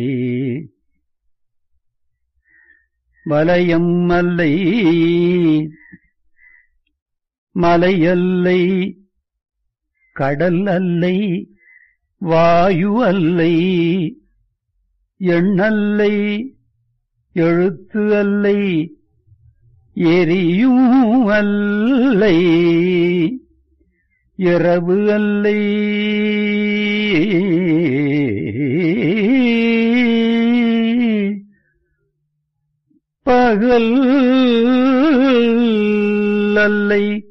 வலயம் அல்லை மலையல்லை கடல் அல்லை வாயு அல்லை எண்ணல்லை எழுத்து அல்லை எரியும் அல்லை இரவு அல்லை பகல் அல்லை